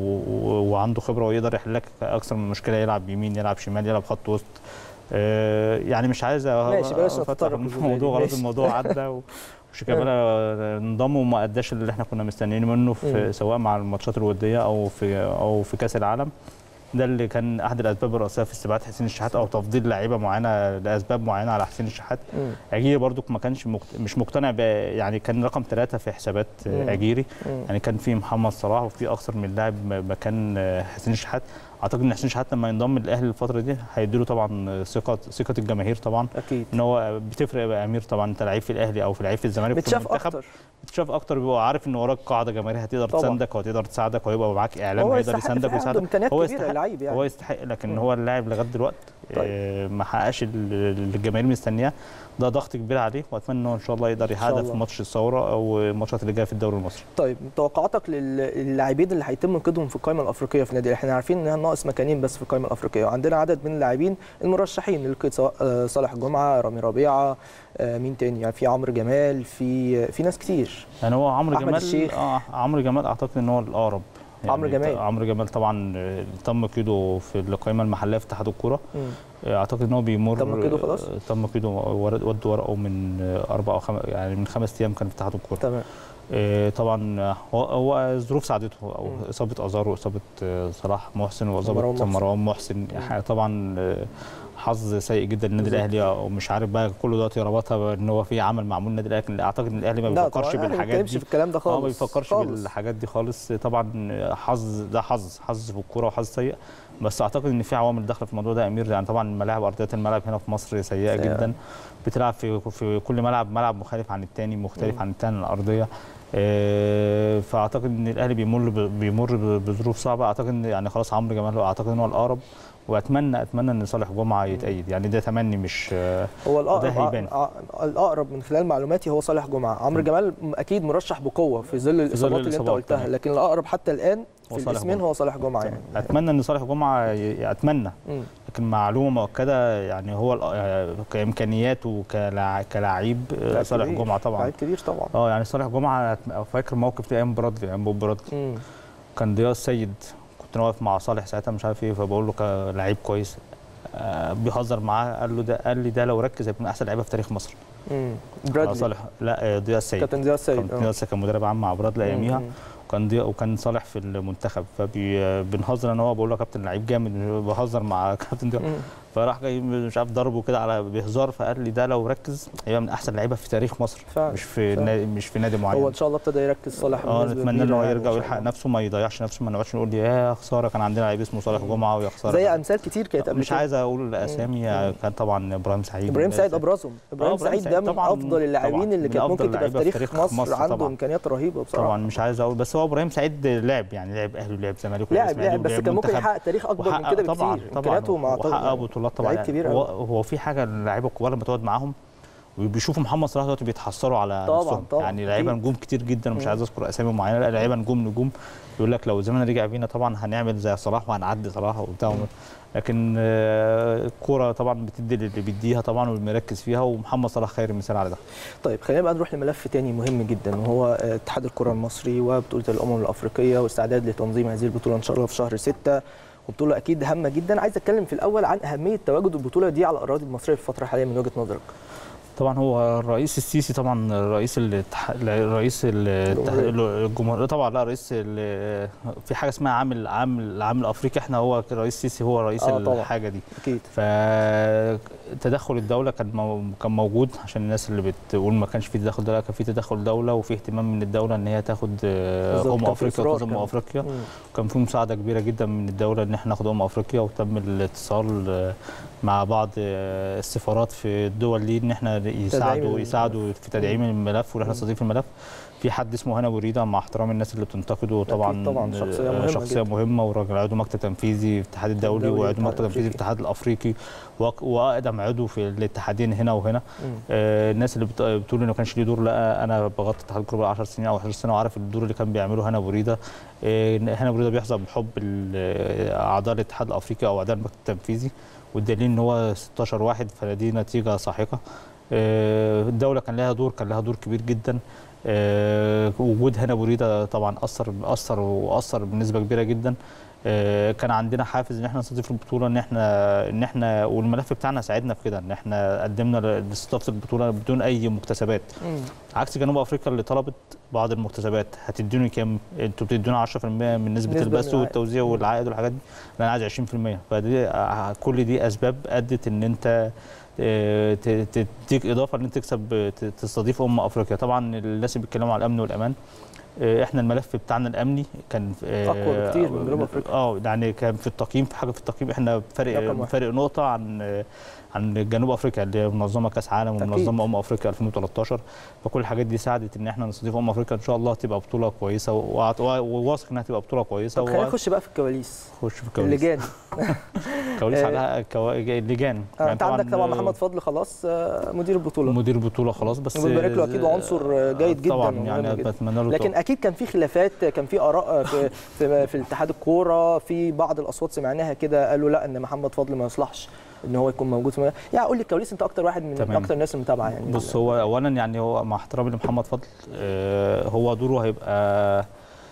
وعنده خبره ويقدر يحل لك اكثر من مشكله يلعب يمين يلعب شمال يلعب خط وسط آه، يعني مش عايز أ- ماشي، بلاش أفتح نتطرق للجزئية دي. الموضوع خلاص ماشي. الموضوع عدى و- وشيكابالا انضم وما اداش اللي احنا كنا مستنيين منه في مم. سواء مع الماتشات الوديه او في او في كاس العالم ده اللي كان احد الاسباب الرئيسيه في استبعاد حسين الشحات او تفضيل لعيبه معينه لاسباب معينه على حسين الشحات مم. اجيري برضو ما كانش مقت... مش مقتنع ب... يعني كان رقم ثلاثة في حسابات مم. اجيري مم. يعني كان في محمد صلاح وفي اكثر من لاعب مكان حسين الشحات اعتقد ان حسين الشحات لما ينضم للاهلي الفتره دي هيديله طبعا ثقه ثقه الجماهير طبعا اكيد ان هو بتفرق بقى امير طبعا انت لعيب في الاهلي او في لعيب في الزمالك في بتشاف المنتخب اكتر بتشاف اكتر بيبقى عارف ان وراك قاعده جماهيريه هتقدر طبعاً. تساندك وهتقدر تساعدك وهيبقى معاك اعلام هو هيقدر يستحق يساندك فعلا، عنده ويساعدك امكانيات هو كبيره يستحق لعيب يعني هو يستحق لكن مم. هو اللاعب لغايه دلوقتي طيب. آه، ما حققش ال- اللي الجماهير مستنياه ده ضغط كبير عليه واتمنى ان هو ان شاء الله يقدر يحقق الله. في ماتش الثوره او الماتشات اللي جايه في الدوري المصري طيب توقعاتك لل- للاعبين اللي هيتم قيدهم في القائمه الافريقيه في النادي احنا عارفين ان ناقص مكانين بس في القائمه الافريقيه وعندنا عدد من اللاعبين المرشحين للقيد سواء آه، صالح جمعه رامي ربيعه آه، مين تاني يعني في عمرو جمال في في ناس كتير يعني هو عمرو أحمد جمال الشيخ. اه عمرو جمال اعتقد ان هو الاقرب عمرو جمال. عمرو جمال طبعا آه، تم قيده في القائمه المحليه في اتحاد الكوره مم. آه، اعتقد ان هو بيمر تم قيده خلاص؟ آه، تم قيده ورد ودوا ورقه من آه، اربع او خم... يعني من خمس ايام كان في اتحاد الكوره تمام آه، طبعا آه، هو هو ظروف ساعدته او مم. اصابه ازار واصابه آه، صلاح محسن مروان واصابه محسن. مروان محسن يعني طبعا آه، حظ سيء جدا للنادي بالظبط. الاهلي ومش عارف بقى كله دلوقتي ربطها ان هو في عمل معمول للنادي الاهلي لكن اعتقد ان الاهلي ما لا بيفكرش طبعاً، يعني ما بالحاجات بيتكلمش دي في الكلام ده اه خالص ما بيفكرش خالص. بالحاجات دي خالص طبعا حظ ده حظ حظ في الكوره وحظ سيء بس اعتقد ان في عوامل داخله في الموضوع ده يا امير يعني طبعا الملاعب ارضيه الملعب هنا في مصر سيئه سيئة. جدا بتلعب في في كل ملعب ملعب مختلف عن الثاني مختلف مم. عن الثاني الارضيه آه، فاعتقد ان الاهلي بيمر ب- بيمر ب- بظروف صعبه اعتقد ان يعني خلاص عمرو جمال هو اعتقد ان هو الاقرب واتمنى اتمنى ان صالح جمعه يتأيد يعني ده تمني مش آه، هو ده الاقرب هيبان. ع- ع- الاقرب من خلال معلوماتي هو صالح جمعه عمرو جمال م- اكيد مرشح بقوه في ظل الاصابات اللي انت الإصابات، قلتها تمام. لكن الاقرب حتى الان هو في صالح الاسمين جمعة. هو صالح جمعه يعني اتمنى ان صالح جمعه ي- اتمنى مم. لكن معلومه مؤكده يعني هو ال- آه، كامكانيات وكلاع- كلاعب آه، لاعب صالح كبير. جمعه طبعا لعيب كبير طبعا اه يعني صالح جمعه فاكر موقف ايام برادلي ايام بوب برادلي مم. كان ضياء السيد كنت انا واقف مع صالح ساعتها مش عارف ايه فبقول له كلاعب كويس آه بيهزر معاه قال له ده قال لي ده لو ركز هيبقى من احسن لعيبه في تاريخ مصر مم. آه، برادلي صالح لا آه، ضياء السيد كابتن ضياء السيد كان ضياء السيد كان مدرب عام مع برادلي اياميها مم. وكان ضياء وكان صالح في المنتخب فبنهزر انا هو بقول له يا كابتن لعيب جامد بهزر مع كابتن ضياء مم. فراح جاي مش عارف ضربه كده على بهزار فقال لي ده لو ركز هيبقى من احسن لعيبه في تاريخ مصر فعلا، مش في فعلا. نادي مش في نادي معين هو ان شاء الله ابتدى يركز صالح اه بنسبة نتمنى ان كبيرة هو يعني يرجع إن شاء ويلحق الله. نفسه ما يضيعش نفسه ما نقعدش نقول يا خساره كان عندنا لعيب اسمه صالح جمعه ويا خساره زي امثال كتير كانت قبل مش كده. عايز اقول اسامي كان طبعا ابراهيم سعيد ابراهيم سعيد ابرزهم ابراهيم إبراهيم سعيد ده من طبعاً- افضل اللاعبين طبعاً اللي من كانت أفضل ممكن تبقى في اللعيبة تاريخ في تاريخ مصر مصر عنده طبعاً. امكانيات رهيبه بصراحه طبعا مش عايز اقول بس هو ابراهيم سعيد لعب يعني لعب اهلي ولعب زمالك لاعب والإسماعيلي لاعب بس ولعب كان ممكن منتخب. يحقق تاريخ اكبر من وحقق كده طبعا بكتير طبعا امكانياته مع وحقق بطولات طبعا لعيب كبير هو, أوي. هو في حاجه اللعيبه الكبار لما تقعد معاهم وبيشوفوا محمد صلاح دلوقتي بيتحسروا على طبعاً، نفسهم طبعاً، يعني لعيبه أكيد. نجوم كتير جدا مش مم. عايز اذكر اسامي معينه لا لعيبه نجوم نجوم يقول لك لو الزمن رجع بينا طبعا هنعمل زي صلاح وهنعدي صلاح وبتاع لكن آه، الكوره طبعا بتدي اللي بيديها طبعا والمركز فيها ومحمد صلاح خير مثال على ده طيب خلينا بقى نروح لملف تاني مهم جدا وهو آه، اتحاد الكره المصري وبطوله الامم الافريقيه واستعداد لتنظيم هذه البطوله ان شاء الله في شهر 6 وبطوله اكيد هامه جدا عايز اتكلم في الاول عن اهميه تواجد البطوله دي على الاراضي المصريه في الفتره الحاليه من وجهه نظرك طبعا هو الرئيس السيسي طبعا رئيس الاتح... رئيس الاتح... الجمهوريه طبعا لا رئيس ال... في حاجه اسمها عامل عام العام الافريقي احنا هو الرئيس السيسي هو رئيس آه طبعاً. الحاجه دي اكيد فتدخل الدوله كان مو... كان موجود عشان الناس اللي بتقول ما كانش في تدخل دوله كان في تدخل دوله وفي اهتمام من الدوله ان هي تاخد آه، بالظبط، امم كان في افريقيا إصرار وتنظم كمان. افريقيا مم. كان في مساعده كبيره جدا من الدوله ان احنا ناخد امم افريقيا وتم الاتصال آه، مع بعض آه، السفارات في الدول دي ان احنا يساعدوا الملف. يساعدوا في تدعيم الملف وان احنا نستضيف الملف في حد اسمه هنا وريده مع احترام الناس اللي بتنتقده طبعا طبعاً، شخصية آه، مهمة شخصيه جداً. مهمه وراجل عضو مكتب تنفيذي في الاتحاد الدولي الدولي وعضو والاتحاد مكتب تنفيذي في الاتحاد الافريقي وأق- واقدم عضو في الاتحادين هنا وهنا مم. آه، الناس اللي بت- بتقول انه ما كانش ليه دور لا انا بغطي اتحاد الكوره بقى 10 سنين او 11 سنه وعارف الدور اللي كان بيعمله هنا بريده آه، هنا بريده بيحظى بحب ال- آه، اعضاء الاتحاد الافريقي او اعضاء المكتب التنفيذي والدليل ان هو 16 واحد فدي نتيجه ساحقه آه، الدوله كان لها دور كان لها دور كبير جدا آه، وجود هنا بريده طبعا اثر اثر واثر بنسبه كبيره جدا آه، كان عندنا حافز ان احنا نستضيف البطوله ان احنا ان احنا والملف بتاعنا ساعدنا في كده ان احنا قدمنا لاستضافه البطوله بدون اي مكتسبات مم. عكس جنوب افريقيا اللي طلبت بعض المكتسبات هتدوني كام انتوا بتدونا 10% من نسبه نسبة البث من العائد. والتوزيع والعائد والحاجات دي لا انا عايز 20% فدي آه، كل دي اسباب ادت ان انت آه، ت- ت- تديك اضافه ان انت تكسب ت- تستضيف امم افريقيا طبعا الناس اللي بيتكلموا على الامن والامان آه، احنا الملف بتاعنا الامني كان آه، أقوى بكتير من جنوب أفريقيا. اه يعني كان في التقييم في حاجه في التقييم احنا رقم فرق واحد. فرق نقطه عن آه، عن جنوب افريقيا اللي هي منظمه كاس عالم أكيد. ومنظمه امم افريقيا 2013 فكل الحاجات دي ساعدت ان احنا نستضيف امم افريقيا ان شاء الله تبقى بطوله كويسه وأعت- وواثق انها تبقى بطوله كويسه طب خلينا نخش بقى في الكواليس ونخش في الكواليس اللجان كواليس آه، على كوا- اللجان آه، انت عندك طبعا محمد فضل خلاص آه، مدير البطوله مدير بطوله خلاص بس وبنبارك له اكيد وعنصر آه، جيد جدا طبعا ومهم يعني جداً. بتمنى له لكن اكيد كان في خلافات كان في اراء في في, في الاتحاد الكوره في بعض الاصوات سمعناها كده قالوا لا ان محمد فضل ما يصلحش ان هو يكون موجود في يعني قول لي الكواليس انت اكتر واحد من تمام. اكتر الناس المتابعه يعني بص هو اولا يعني هو مع احترامي لمحمد فضل آه، هو دوره هيبقى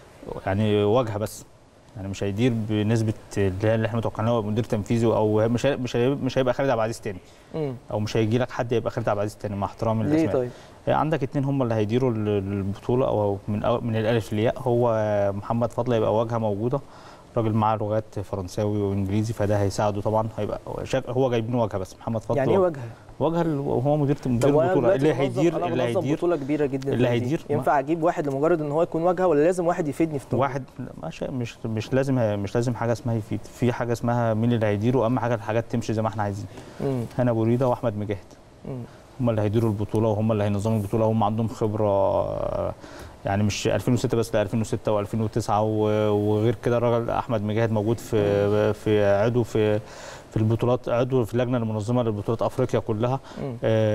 يعني واجهه بس يعني مش هيدير بنسبه اللي هي اللي احنا متوقعينها هو مدير تنفيذي او مش هي- مش هي- مش هيبقى خالد عبد العزيز تاني مم. او مش هيجي لك حد يبقى خالد عبد العزيز تاني مع احترامي ليه للاسماء طيب آه، عندك اتنين هم اللي هيديروا ال- البطوله او من أو من الالف للياء هو محمد فضل هيبقى واجهه موجوده راجل معاه لغات فرنساوي وانجليزي فده هيساعده طبعا هيبقى شك- هو جايبينه واجهه بس محمد فضل يعني ايه واجهه واجهه ال- وهو مدير مدير طب وأنا البطوله دلوقتي اللي بنظم- هيدير أنا اللي بنظم هيدير بطوله كبيره جدا اللي زي دي. هيدير- ينفع اجيب واحد لمجرد ان هو يكون واجهه ولا لازم واحد يفيدني في التنظيم؟ واحد مش مش مش لازم مش لازم حاجه اسمها يفيد في حاجه اسمها مين اللي هيديره اهم حاجه الحاجات تمشي زي ما احنا عايزين مم. هنا ابو ريده واحمد مجاهد مم. هم اللي هيديروا البطوله وهم اللي هينظموا البطوله هم عندهم خبره آه، يعني مش 2006 بس لا 2006 و2009 وغير كده الراجل احمد مجاهد موجود في في عضو في في البطولات عضو في اللجنه المنظمه لبطولات افريقيا كلها مم.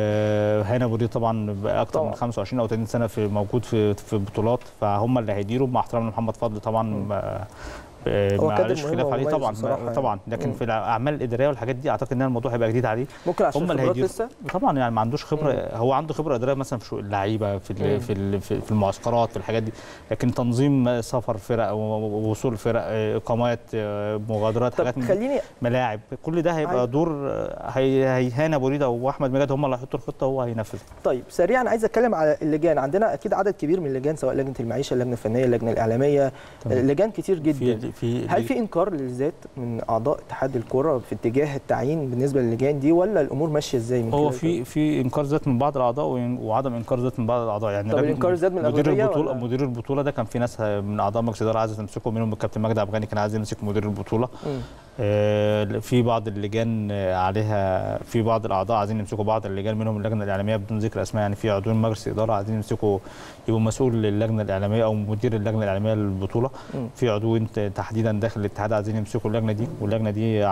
آه، هنا بوري طبعا بقى اكتر طبعاً. من 25 او 30 سنه في موجود في في بطولات فهم اللي هيديروا مع احترامي لمحمد فضل طبعا ما آه، هو كادر معلش مهم خلاف عليه ومميز طبعا بصراحة يعني. طبعا لكن مم. في الاعمال الاداريه والحاجات دي اعتقد ان الموضوع هيبقى جديد عليه ممكن عشان هم اللي خبرات هيديروا لسه طبعا يعني ما عندوش خبره هو عنده خبره اداريه مثلا في شؤون اللعيبه في مم. ال- في ال- في في المعسكرات في الحاجات دي لكن تنظيم سفر فرق ووصول فرق آه، اقامات آه، مغادرات حاجات طب من خليني ملاعب كل ده هيبقى عايز- دور آه، هي- هيهان ابو ريده واحمد مجاد هم اللي هيحطوا الخطه وهو هينفذها طيب سريعا عايز اتكلم على اللجان عندنا اكيد عدد كبير من اللجان سواء لجنه المعيشه اللجنه الفنيه اللجنه الاعلاميه تمام. لجان كتير جدا في في هل في انكار للذات من اعضاء اتحاد الكره في اتجاه التعيين بالنسبه للجان دي ولا الامور ماشيه ازاي من هو خلال في في انكار ذات من بعض الاعضاء وإن- وعدم انكار ذات من بعض الاعضاء يعني طب لجنة- الإنكار الذات من مدير الأغلبية البطوله ولا؟ مدير البطوله ده كان في ناس من اعضاء مجلس الاداره عايزه تمسكه منهم الكابتن مجدي عبد الغني كان عايز يمسك مدير البطوله مم. آه، في بعض اللجان آه، عليها في بعض الاعضاء عايزين يمسكوا بعض اللجان منهم اللجنه الاعلاميه بدون ذكر اسماء يعني في عضوين مجلس اداره عايزين يمسكوا يبقوا مسؤول للجنه الاعلاميه او مدير اللجنه الاعلاميه للبطوله مم. في عضوين ت- تحديدا داخل الاتحاد عايزين يمسكوا اللجنه دي واللجنه دي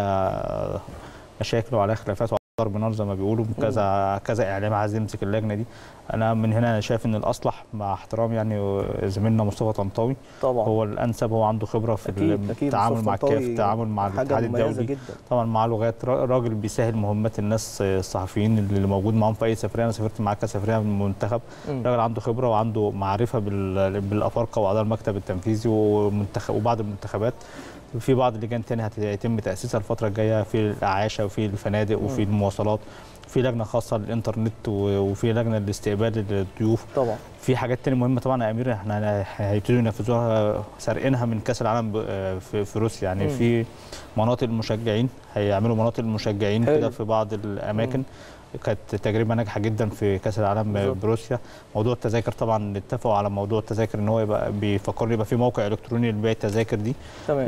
عليها مشاكل وعليها خلافات ضرب نار زي ما بيقولوا كذا كذا اعلام عايز يمسك اللجنه دي انا من هنا انا شايف ان الاصلح مع احترام يعني زميلنا مصطفى طنطاوي طبعا هو الانسب هو عنده خبره في اكيد اكيد التعامل مصطفى مع الكاف طنطاوي التعامل مع حاجه الاتحاد مميزه الدولي جدا طبعا معاه لغات را- راجل بيسهل مهمات الناس الصحفيين اللي موجود معاهم في اي سفريه انا سافرت معاه كسفريه من المنتخب مم. راجل عنده خبره وعنده معرفه بال- بالافارقه واعضاء المكتب التنفيذي ومنتخب وبعض المنتخبات في بعض اللجان تاني هيتم تاسيسها الفتره الجايه في الاعاشه وفي الفنادق وفي المواصلات في لجنه خاصه للانترنت و- وفي لجنه لاستقبال الضيوف طبعا في حاجات تاني مهمه طبعا يا امير احنا هيبتدوا ينفذوها سارقينها من كاس العالم ب- آه، في في روسيا يعني مم. في مناطق المشجعين هيعملوا مناطق المشجعين حلو. كده في بعض الاماكن كانت تجربه ناجحه جدا في كاس العالم بالظبط. بروسيا موضوع التذاكر طبعا اتفقوا على موضوع التذاكر ان هو يبقى بيفكروا يبقى في موقع الكتروني لبيع التذاكر دي تمام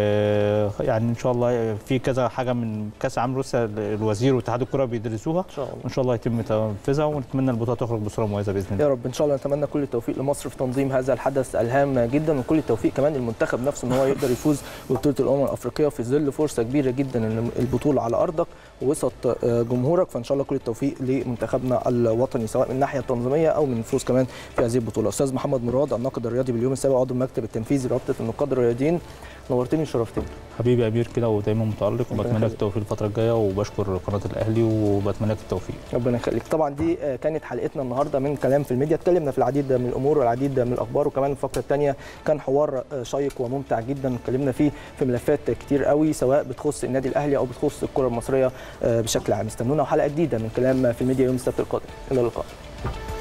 آه، يعني ان شاء الله في كذا حاجه من كاس العالم روسيا الوزير واتحاد الكره بيدرسوها ان شاء الله وان شاء الله يتم تنفيذها ونتمنى البطوله تخرج بصوره مميزه باذن الله يا رب ان شاء الله نتمنى كل التوفيق لمصر في تنظيم هذا الحدث الهام جدا وكل التوفيق كمان للمنتخب نفسه ان هو يقدر يفوز ببطوله الامم الافريقيه في ظل فرصه كبيره جدا ان البطوله على ارضك ووسط آه، جمهورك فان شاء الله كل التوفيق لمنتخبنا الوطني سواء من الناحيه التنظيميه او من الفوز كمان في هذه البطوله استاذ محمد مراد الناقد الرياضي باليوم السابع عضو المكتب التنفيذي لرابطه النقاد الرياضيين نورتني وشرفتني حبيبي امير كده ودايما متالق ربنا وبتمنى لك يخليك. التوفيق الفتره الجايه وبشكر قناه الاهلي وبتمنى لك التوفيق ربنا يخليك طبعا دي آه، كانت حلقتنا النهارده من كلام في الميديا اتكلمنا في العديد من الامور والعديد من الاخبار وكمان الفقره الثانيه كان حوار آه، شيق وممتع جدا اتكلمنا فيه في ملفات كتير قوي سواء بتخص النادي الاهلي او بتخص الكره المصريه آه، بشكل عام استنونا وحلقه جديده من كلام في الميديا يوم السبت القادم الى اللقاء